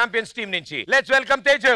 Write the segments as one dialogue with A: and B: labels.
A: Champions team నుంచి let's welcome Teju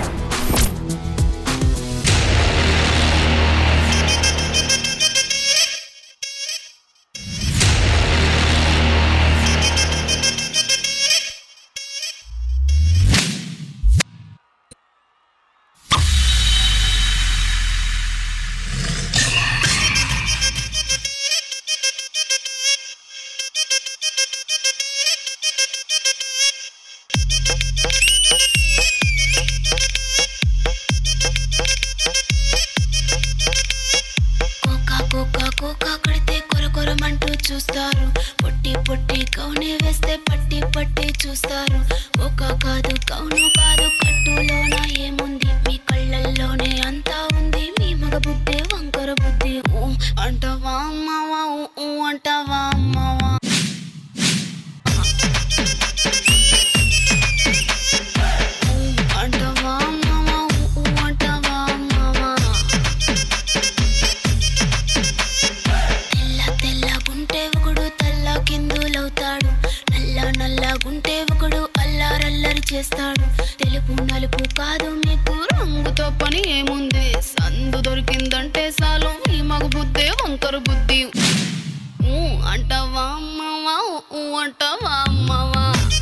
B: కోకా కోకా కోకా కడితే కొర కొరమంటూ చూస్తారు పొట్టి పొట్టి కౌనే వేస్తే పట్టి పట్టి చూస్తారు కోకా కాదు కౌను కాదు కట్టులోన ఏముంది మీ కళ్ళల్లోనే అంతా ఉంది మీ మగ బుద్ధి వంకర బుద్ధి ఊ అంటావా అమ్మవా ఊ ఊ అంటావా అమ్మవా ఊ అంటావా అమ్మవా ఊ ఊ అంటావా అమ్మవా తెల్ల తెల్లగుంటే ఒకడు తల్ల కిందులవుతాడు నల్ల నల్లగుంటే ఒకడు అల్లారల్లరి చేస్తాడు తెలుపు నలుపు కాదు మీకు రంగుతో పని ఏముంది సందు దొరికిందంటే చాలు ఈ మగ బుద్ధే వంకర బుద్ధి ఊ అంటావా అమ్మవా ఊ అంటావా అమ్మవా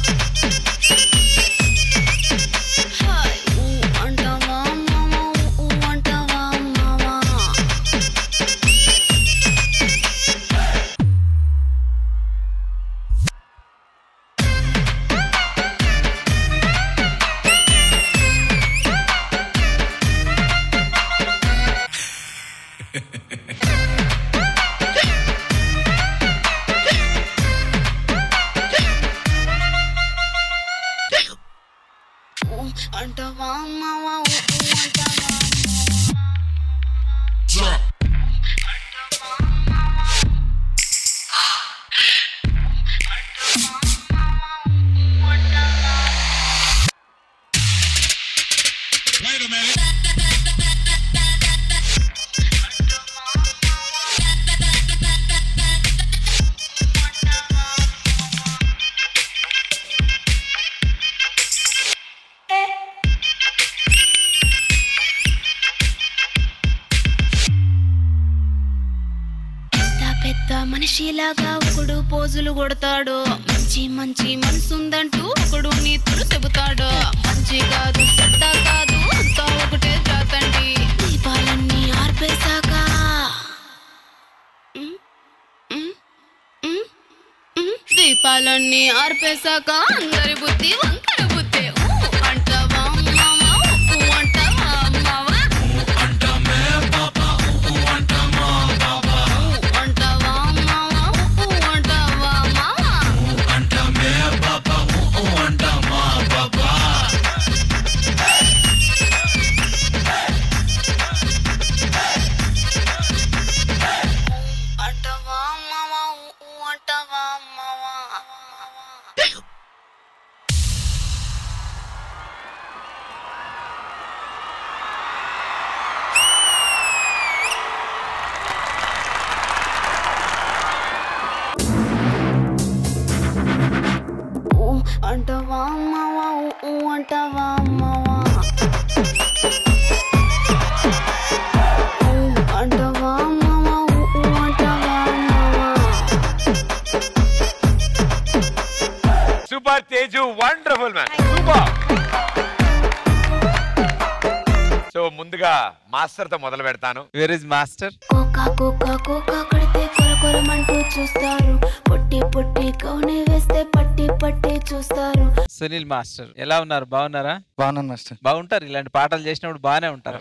B: హాయ్ ఊ అంటావా అమ్మవా ఊ అంటావా అమ్మవా ఊ అంటావా అమ్మవా ఊ ఊ అంటావా పెద్ద పెద్ద మనిషిలాగా ఒకడు పోజులు కొడతాడు మంచి మంచి మనసుందంటూ ఒకడు నీతులు చెబుతాడు మంచి కాదు చెడ్డ కాదు అంతా ఒకటే జాతండి దీపాలన్నీ ఆర్పేశాక ఉమ్, ఉమ్, ఉమ్, ఉమ్. దీపాలన్నీ ఆర్పేశాక అందరి బుద్ధి వంకర బుద్ధి ఊ అంటావా అమ్మావా ఊ అంటావా అమ్మావా ఊ అంటావా అమ్మావా ఊ అంటావా మావా అంటావా అమ్మావా ఊ ఊ అంటావా అమ్మావా ఊ అంటావా అమ్మావా ఊ ఊ అంటావా అమ్మావా ఊ అంటావా అమ్మావా ఊ ఊ అంటావా అమ్మావా
A: super Teju wonderful man super so ముందుగా మాస్టర్ తో మొదలు పెడతాను
C: వేర్ ఇస్ మాస్టర్
B: కోకా కోకా కోకా కడితే కొర కొరమంటూ చూస్తారు పొట్టి పొట్టి కౌనే వేస్తే పట్టి పట్టి చూస్తారు
C: సునీల్ మాస్టర్ ఎలా ఉన్నారు బాగున్నారా
D: బాగున్నాను మాస్టర్
C: బాగుంటారు ఇలాంటి పాటలు చేసినప్పుడు బాగానే ఉంటారు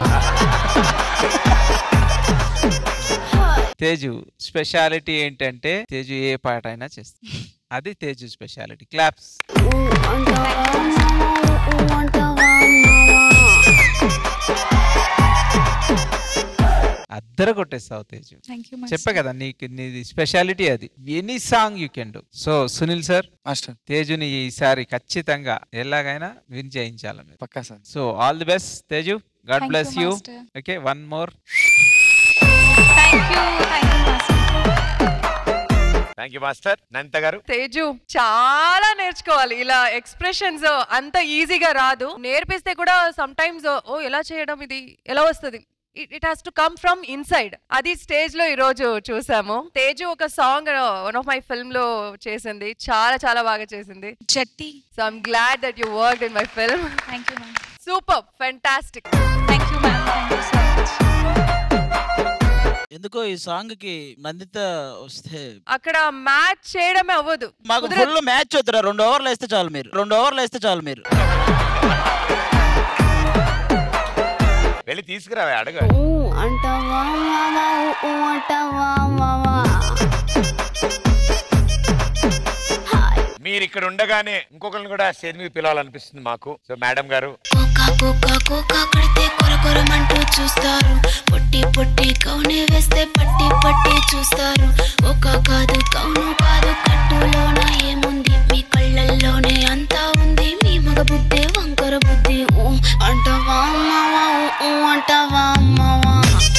B: హాయ్
C: తేజు స్పెషాలిటీ ఏంటంటే తేజు ఏ పాట అయినా చేస్తుంది అది తేజు స్పెషాలిటీ క్లాప్స్
B: ఊ అంటావా అమ్మావా ఊ ఊ అంటావా అమ్మావా
C: అద్దర కొట్టేస్తావు తేజు
E: థ్యాంక్ యూ
C: చెప్పా కదా నీకు నీది స్పెషాలిటీ అది any song you can do so Sunil sir
D: master
C: తేజుని ఈసారి ఖచ్చితంగా ఎలాగైనా విన్ చేయించాలి మీరు
D: పక్కా sir
C: so all the best Teju god
E: Thank you,
C: bless you
E: Master.
C: Okay one more
E: thank you thank you master
A: thank thank you master నంత గారు
D: తేజు చాలా నేర్చుకోవాలి ఇలా ఎక్స్ప్రెషన్స్ అంత ఈజీగా రాదు నేర్పిస్తే కూడా సమ్ టైమ్స్ ఓ ఎలా చేయడం ఇది ఎలా వస్తుంది it has to come from inside అది స్టేజ్ లో ఈ రోజు చూసాము తేజు ఒక song one of my film లో చేసింది చాలా చాలా బాగా చేసింది
B: జట్టి
D: so I'm glad that you work in my film
B: thank you ma'am
D: super fantastic
B: thank you ma'am thank you so much
E: ఎందుకో ఈ సాంగ్ కి నందిత వస్తే
D: అక్కడ మ్యాచ్ చేయడమే అవ్వదు
E: మాకు
D: కుదరదు.
E: ఫుల్ మ్యాచ్ వద్దురా రెండు ఓవర్లు వేస్తే చాలు మీరు రెండు ఓవర్లు వేస్తే చాలు మీరు
A: వెళ్ళి తీసుకురావే అడగ
B: ఊ అంటావా మావా ఊ అంటావా మావా హాయ్
A: మీరు ఇక్కడ ఉండగానే ఇంకొకరిని కూడా స్టేజ్ మీద పిలవాలనిపిస్తుంది మాకు సో మేడం గారు
B: కోకా కోకా కోకా కడితే కొర కొరమంటూ చూస్తారు పొట్టి పొట్టి కౌనే వేస్తే పట్టి పట్టి చూస్తారు ఒక కాదు కౌను కాదు కట్టులోన ఏముంది మీ కళ్ళల్లోనే అంతా ఉంది మీ మగ బుద్ధి వంకర బుద్ధి ఊ అంటావా మావా ఊ అంటావా మావా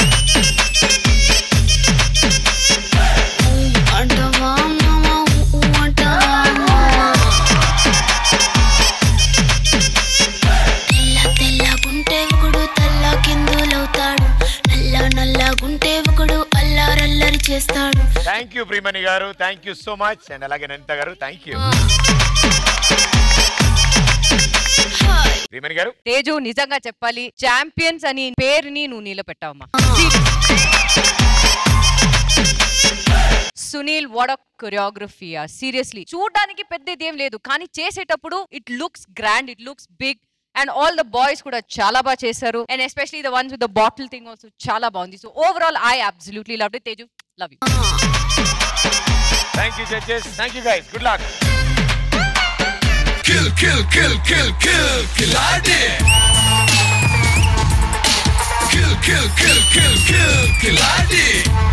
B: ఊ అంటావా మావా ఊ అంటావా మావా తెల్ల తెల్లగుంటే ఒకడు తల్ల కిందులవుతాడు నల్ల నల్లగుంటే ఒకడు అల్లారల్లరి చేస్తాడు
A: thank you Priyamani garu thank you so much and అలాగే నంత గారు థ్యాంక్ యూ
B: హాయ్
A: ప్రియమణి గారు
D: తేజు నిజంగా చెప్పాలి చాంపియన్స్ అని పేరుని నువ్వు నిలబెట్టావమ్మా సునీల్ వాట్ కొరియోగ్రఫీ సీరియస్లీ చూడడానికి పెద్దది ఏం లేదు కానీ చేసేటప్పుడు it looks grand it looks big and all the boys కూడా చాలా బాగా చేశారు and especially the ones with the bottle thing also చాలా బాగుంది so overall I absolutely love Teju love you
A: thank you judges thank you guys good luck
F: Kill, kill, kill, kill, kill, Killarney. Kill, kill, kill, kill, kill, Killarney.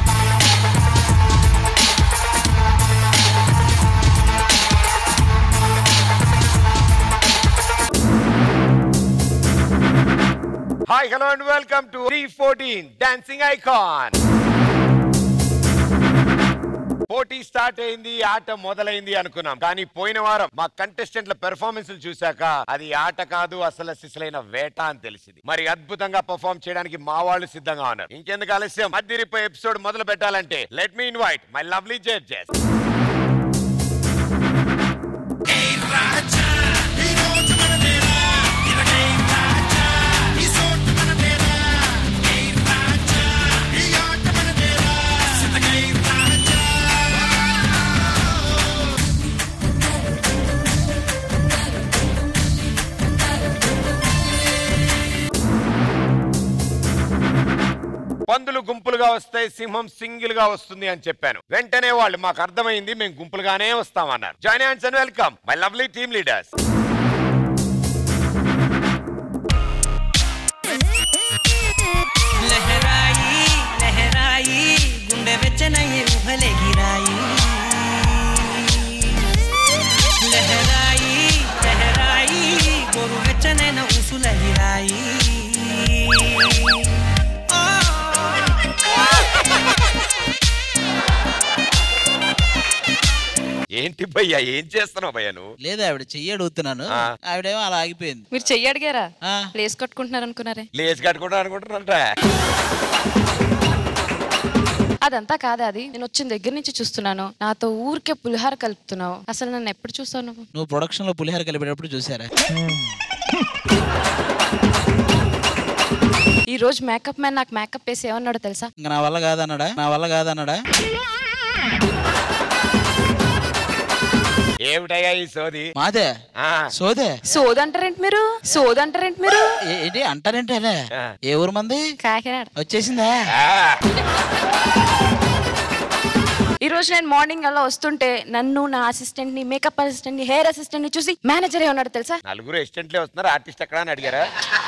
A: Hi hello and welcome to three fourteen dancing icon పోటీ start అయింది ఆట మొదలైంది అనుకున్నాం కానీ పోయిన వారం మా కంటెస్టెంట్ల performance చూశాక అది ఆట కాదు అసలు సిసలైన వేట అని తెలిసింది మరి అద్భుతంగా పర్ఫార్మ్ చేయడానికి మా వాళ్ళు సిద్ధంగా ఉన్నారు ఇంకెందుకు ఆలస్యం అద్దిరిపోయే ఎపిసోడ్ మొదలు పెట్టాలంటే let me invite my lovely judges పందులు గుంపులుగా వస్తాయి సింహం సింగిల్ గా వస్తుంది అని చెప్పాను వెంటనే వాళ్ళు మాకు అర్థమైంది మేము గుంపులుగానే వస్తామన్నారు join hands and welcome my lovely team leaders
G: లహరాయి లహరాయి గుండె వెచ్చనయ్యే ఊహలే గిరాయి లహరాయి లహరాయి గోరు వెచ్చనైన ఊసుల గిరాయి
A: ఏంటి భయ్యా ఏం చేస్తున్నావు భయ్యా నువ్వు
E: లేదా ఆవిడ చెయ్యి అడుగుతున్నాను
A: ఆ.
E: ఆవిడేమో అలా ఆగిపోయింది
H: మీరు చెయ్యి అడిగారా
E: ఆ.
H: ప్లేస్ కట్టుకుంటున్నారు అనుకున్నారే
A: లేచి కట్టుకుంటా అనుకుంటున్నారా
H: అదంతా కాదా అది నేను వచ్చిన దగ్గర నుంచి చూస్తున్నాను నాతో ఊరికే పులిహార కలుపుతున్నావు అసలు నన్ను ఎప్పుడు చూస్తావు నువ్వు
E: నువ్వు ప్రొడక్షన్ లో పులిహార కలిపేటప్పుడు చూసారా
H: ఈ రోజు మేకప్ మ్యాన్ నాకు మేకప్ వేసి ఏమన్నాడో తెలుసా
E: ఇంకా నా వల్ల కాదన్నాడా నా వల్ల కాదన్నాడా
A: ఏమిటయ్యా ఈ సోది
E: మాదే
A: ఆ,
E: సోదే
H: సోదంటారేంటి మీరు సోదంటారేంటి మీరు
E: ఏ- ఏంటి అంటారేంటి అదే
A: ఆ.
E: ఏ ఊరు మంది
H: కాకినాడ
E: వచ్చేసిందా
A: ఆ,
H: ఈ రోజు నేను మార్నింగ్ అలా వస్తుంటే నన్ను నా అసిస్టెంట్ ని మేకప్ అసిస్టెంట్ ని హెయిర్ అసిస్టెంట్ ని చూసి మేనేజర్ ఏమన్నాడు తెలుసా
A: నలుగురు అసిస్టెంట్లే వస్తున్నారు ఆర్టిస్ట్ ఎక్కడ అని అడిగారా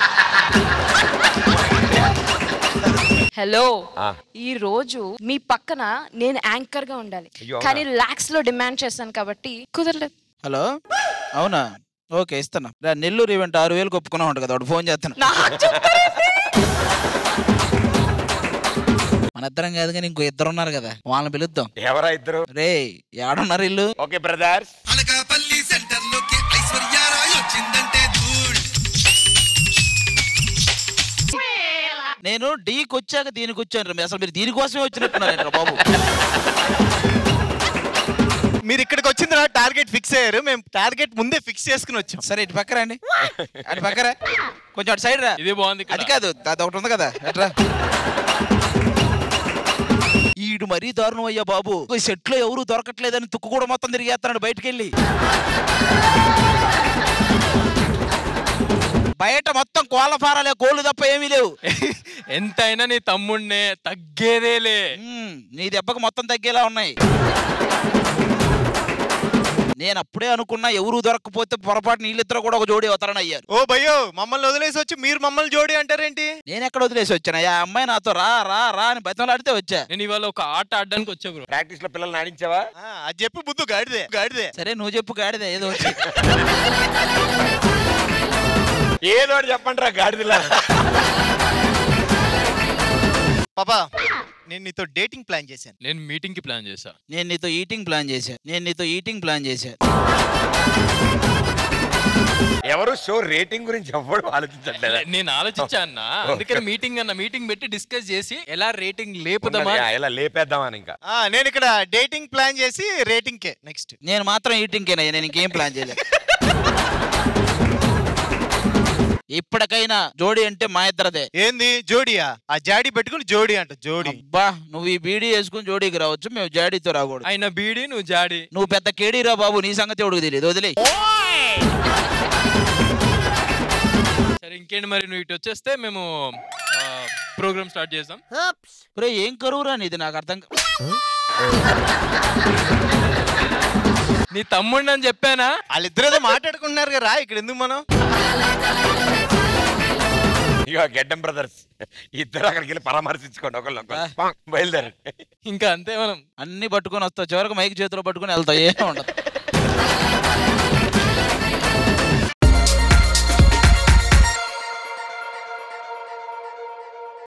H: హలో
A: ఆ.
H: ఈ రోజు మీ పక్కన నేను యాంకర్ గా ఉండాలి
A: అయ్యో, అవునా?
H: కానీ లాక్స్ లో డిమాండ్ చేశాను కాబట్టి కుదరలేదు
E: హలో అవునా ఓకే ఇస్తాను రా నెల్లూరు ఈవెంట్ ఆరు వేలు ఒప్పుకున్నావు కదా వాడు ఫోన్ చేస్తాను
H: నాకు చెప్పలేదు.
E: మన ఇద్దరం కాదు కానీ ఇంకో ఇద్దరు ఉన్నారు కదా వాళ్ళని పిలుద్దాం
A: ఎవరా ఇద్దరు
E: రే ఏడున్నారు ఇల్లు
A: ఓకే బ్రదర్స్
F: అనకాపల్లి సెంటర్ లోకి ఐశ్వర్యారాయ్ వచ్చిందంటే ధూళ్
E: నేను డీకి వచ్చాక దీనికి వచ్చాను అసలు మీరు దీనికోసమే వచ్చినట్టున్నారు బాబు
I: మీరు ఇక్కడికి వచ్చిన తర్వాత టార్గెట్ ఫిక్స్ అయ్యారు మేము టార్గెట్ ముందే ఫిక్స్ చేసుకుని వచ్చాం
E: సరే ఇటు పక్కరా అండి అటు పక్కరా కొంచెం అటు సైడ్ రా
J: ఇది బాగుంది
E: అది కాదు అది ఒకటి ఉంది కదా ఎట్రా ఈడు మరీ దారుణం అయ్యా బాబు ఈ సెట్ లో ఎవరు దొరకట్లేదని తుక్కు కూడా మొత్తం తిరిగేస్తున్నాడు బయటికి వెళ్ళి బయట మొత్తం కోళ్ళ ఫారాలే కోళ్ళు తప్ప ఏమీ లేవు
J: ఎంతైనా నీ తమ్ముడినే తగ్గేదేలే
E: మ్మ్, నీ దెబ్బకు మొత్తం తగ్గేలా ఉన్నాయి నేను అప్పుడే అనుకున్నా ఎవరు దొరకకపోతే పొరపాటు నీళ్ళిద్దరు కూడా ఒక జోడి అవుతారని అయ్యారు
I: ఓ భయ్యో మమ్మల్ని వదిలేసి వచ్చి మీరు మమ్మల్ని జోడి అంటారేంటి
E: నేను ఎక్కడ వదిలేసి వచ్చాను ఆ అమ్మాయి నాతో రా రా రా అని బతిమలాడితే వచ్చా
J: నేను ఇవాళ ఒక ఆట ఆడడానికి వచ్చా బ్రో
A: ప్రాక్టీస్ లో పిల్లల్ని ఆడించావా
I: ఆ, అది చెప్పి బుద్ధు గాడిదే గాడిదే
E: సరే నువ్వు చెప్పు గాడిదే ఏదో వచ్చి
A: ఏదో ఒకటి చెప్పండి రా గాడిదిలా
I: పాపా నేను నీతో డేటింగ్ ప్లాన్ చేశాను
J: నేను మీటింగ్ కి ప్లాన్ చేశా
E: నేను నీతో ఈటింగ్ ప్లాన్ చేశా నేను నీతో ఈటింగ్ ప్లాన్ చేశా
A: ఎవరు షో రేటింగ్ గురించి ఎవ్వడు ఆలోచించట్లేదా
J: నేను ఆలోచించా అన్న అందుకని మీటింగ్ అన్న మీటింగ్ పెట్టి డిస్కస్ చేసి ఎలా రేటింగ్ లేపుదామా
A: ఉన్నది, ఎలా లేపేద్దామని ఇంకా
I: ఆ, నేను ఇక్కడ డేటింగ్ ప్లాన్ చేసి రేటింగ్ కే నెక్స్ట్
E: నేను మాత్రం ఈటింగ్కేనయ్యా నేను ఇంకేం ప్లాన్ చేయలేదు ఇప్పటికైనా జోడి అంటే మా ఇద్దరదే
I: ఏంది జోడియా ఆ జాడి పెట్టుకుని జోడి అంట జోడి
E: అబ్బా నువ్వు ఈ బీడీ వేసుకుని జోడీకి రావచ్చు మేము జాడీతో రాకూడదు
J: ఆయన బీడి నువ్వు జాడి
E: నువ్వు పెద్ద కేడీరా బాబు నీ సంగతి ఎవడికి తెలియదు వదిలే
J: సరే ఇంకేంటి మరి నువ్వు ఇటు వచ్చేస్తే మేము ప్రోగ్రామ్ స్టార్ట్ చేద్దాం
E: ఒరే ఏం కరువురా నీది నాకు అర్థం కా-
J: నీ తమ్ముడిని అని చెప్పానా
I: వాళ్ళిద్దరు ఏదో మాట్లాడుకుంటున్నారు కదా ఇక్కడ ఎందుకు మనం
A: ఇక గెడ్డం బ్రదర్స్ ఇద్దరు అక్కడికి వెళ్ళి పరామర్శించుకోండి ఒకళ్ళు ఒకళ్ళు. పాంగ్, బయలుదేరు
J: ఇంకా అంతే మనం
E: అన్ని పట్టుకొని వస్తావు చివరికి మైక్ చేతిలో పట్టుకొని వెళ్తావు ఏం ఉండదు